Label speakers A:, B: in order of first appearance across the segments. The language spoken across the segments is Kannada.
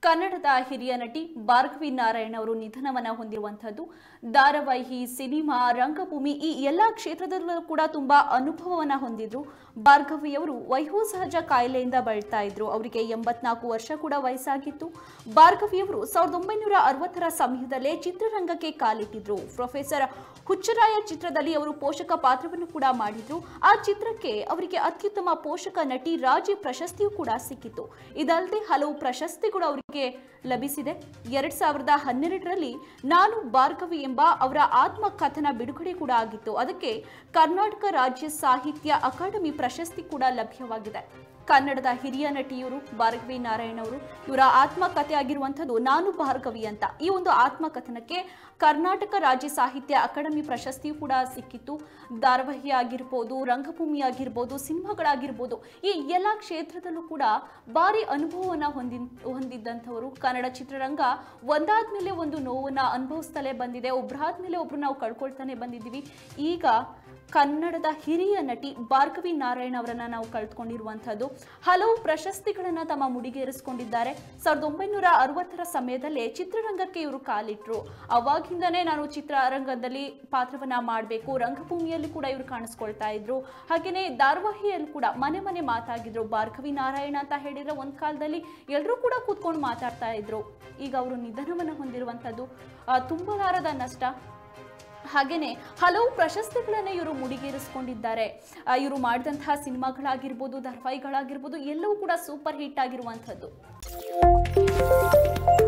A: ಕನ್ನಡದ ಹಿರಿಯ ನಟಿ ಭಾರ್ಗವಿ ನಾರಾಯಣ್ ಅವರು ನಿಧನವನ್ನ ಹೊಂದಿರುವಂತಹದ್ದು ಧಾರಾವಾಹಿ ಸಿನಿಮಾ ರಂಗಭೂಮಿ ಈ ಎಲ್ಲಾ ಕ್ಷೇತ್ರದಲ್ಲೂ ಕೂಡ ತುಂಬಾ ಅನುಭವವನ್ನ ಹೊಂದಿದ್ರು ಭಾರ್ಗವಿ ಅವರು ವಯೋಸಹಜ ಕಾಯಿಲೆಯಿಂದ ಬಳಲ್ತಾ ಇದ್ರು ಅವರಿಗೆ ಎಂಬತ್ನಾಲ್ಕು ವರ್ಷ ಕೂಡ ವಯಸ್ಸಾಗಿತ್ತು ಭಾರ್ಗವಿ ಅವರು ಸಾವಿರದ ಒಂಬೈನೂರ ಅರವತ್ತರ ಸಮಯದಲ್ಲೇ ಚಿತ್ರರಂಗಕ್ಕೆ ಕಾಲಿಟ್ಟಿದ್ರು ಪ್ರೊಫೆಸರ್ ಹುಚ್ಚರಾಯ ಚಿತ್ರದಲ್ಲಿ ಅವರು ಪೋಷಕ ಪಾತ್ರವನ್ನು ಕೂಡ ಮಾಡಿದ್ರು ಆ ಚಿತ್ರಕ್ಕೆ ಅವರಿಗೆ ಅತ್ಯುತ್ತಮ ಪೋಷಕ ನಟಿ ರಾಜ್ಯ ಪ್ರಶಸ್ತಿಯೂ ಕೂಡ ಸಿಕ್ಕಿತ್ತು ಇದಲ್ಲದೆ ಹಲವು ಪ್ರಶಸ್ತಿಗಳು ಅವರಿಗೆ ಲಭಿಸಿದೆ ಎರಡ್ ಸಾವಿರದ ಹನ್ನೆರಡರಲ್ಲಿ ನಾನು ಭಾರ್ಗವಿ ಎಂಬ ಅವರ ಆತ್ಮಕಥನ ಬಿಡುಗಡೆ ಕೂಡ ಆಗಿತ್ತು ಅದಕ್ಕೆ ಕರ್ನಾಟಕ ರಾಜ್ಯ ಸಾಹಿತ್ಯ ಅಕಾಡೆಮಿ ಪ್ರಶಸ್ತಿ ಕೂಡ ಲಭ್ಯವಾಗಿದೆ ಕನ್ನಡದ ಹಿರಿಯ ನಟಿಯವರು ಭಾರ್ಗವಿ ನಾರಾಯಣ್ ಅವರು ಇವರ ಆತ್ಮಕಥೆ ಆಗಿರುವಂಥದ್ದು ನಾನು ಭಾರ್ಗವಿ ಅಂತ ಈ ಒಂದು ಆತ್ಮಕಥನಕ್ಕೆ ಕರ್ನಾಟಕ ರಾಜ್ಯ ಸಾಹಿತ್ಯ ಅಕಾಡೆಮಿ ಪ್ರಶಸ್ತಿಯೂ ಕೂಡ ಸಿಕ್ಕಿತ್ತು ಧಾರಾವಾಹಿ ಆಗಿರ್ಬೋದು ರಂಗಭೂಮಿ ಆಗಿರ್ಬೋದು ಸಿನಿಮಾಗಳಾಗಿರ್ಬೋದು ಈ ಎಲ್ಲ ಕ್ಷೇತ್ರದಲ್ಲೂ ಕೂಡ ಭಾರಿ ಅನುಭವವನ್ನು ಹೊಂದಿ ಹೊಂದಿದ್ದಂಥವರು ಕನ್ನಡ ಚಿತ್ರರಂಗ ಒಂದಾದ್ಮೇಲೆ ಒಂದು ನೋವನ್ನ ಅನುಭವಿಸ್ತಲೇ ಬಂದಿದೆ ಒಬ್ಬರಾದ್ಮೇಲೆ ಒಬ್ರು ನಾವು ಕಳ್ಕೊಳ್ತಾನೆ ಬಂದಿದ್ದೀವಿ ಈಗ ಕನ್ನಡದ ಹಿರಿಯ ನಟಿ ಭಾರ್ಗವಿ ನಾರಾಯಣ್ ಅವರನ್ನ ನಾವು ಕಳ್ಕೊಂಡಿರುವಂತಹದ್ದು ಹಲವು ಪ್ರಶಸ್ತಿಗಳನ್ನ ತಮ್ಮ ಮುಡಿಗೇರಿಸಿಕೊಂಡಿದ್ದಾರೆ ಸಾವಿರದ ಒಂಬೈನೂರ ಅರವತ್ತರ ಸಮಯದಲ್ಲೇ ಚಿತ್ರರಂಗಕ್ಕೆ ಇವರು ಕಾಲಿಟ್ರು ಅವಾಗಿಂದನೇ ನಾನು ಚಿತ್ರರಂಗದಲ್ಲಿ ಪಾತ್ರವನ್ನ ಮಾಡಬೇಕು ರಂಗಭೂಮಿಯಲ್ಲಿ ಕೂಡ ಇವರು ಕಾಣಿಸ್ಕೊಳ್ತಾ ಇದ್ರು ಹಾಗೇನೆ ಧಾರಾವಾಹಿಯಲ್ಲಿ ಕೂಡ ಮನೆ ಮನೆ ಮಾತಾಗಿದ್ರು ಭಾರ್ಗವಿ ನಾರಾಯಣ ಅಂತ ಹೇಳಿದ್ರೆ ಒಂದ್ ಕಾಲದಲ್ಲಿ ಎಲ್ಲರೂ ಕೂಡ ಕೂತ್ಕೊಂಡು ಮಾತಾಡ್ತಾ ಇದ್ರು ಈಗ ಅವರು ನಿಧನವನ್ನು ಹೊಂದಿರುವಂತದ್ದು ಆ, ತುಂಬಲಾರದ ನಷ್ಟ ಹಾಗೇನೆ ಹಲವು ಪ್ರಶಸ್ತಿಗಳನ್ನ ಇವರು ಮುಡಿಗೇರಿಸಿಕೊಂಡಿದ್ದಾರೆ ಆ, ಇವರು ಮಾಡಿದಂತಹ ಸಿನಿಮಾಗಳಾಗಿರ್ಬೋದು ಧಾರಾವಾಹಿಗಳಾಗಿರ್ಬೋದು ಎಲ್ಲವೂ ಕೂಡ ಸೂಪರ್ ಹಿಟ್ ಆಗಿರುವಂಥದ್ದು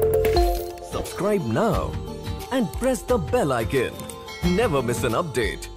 B: Subscribe now and press the bell icon. Never miss an update.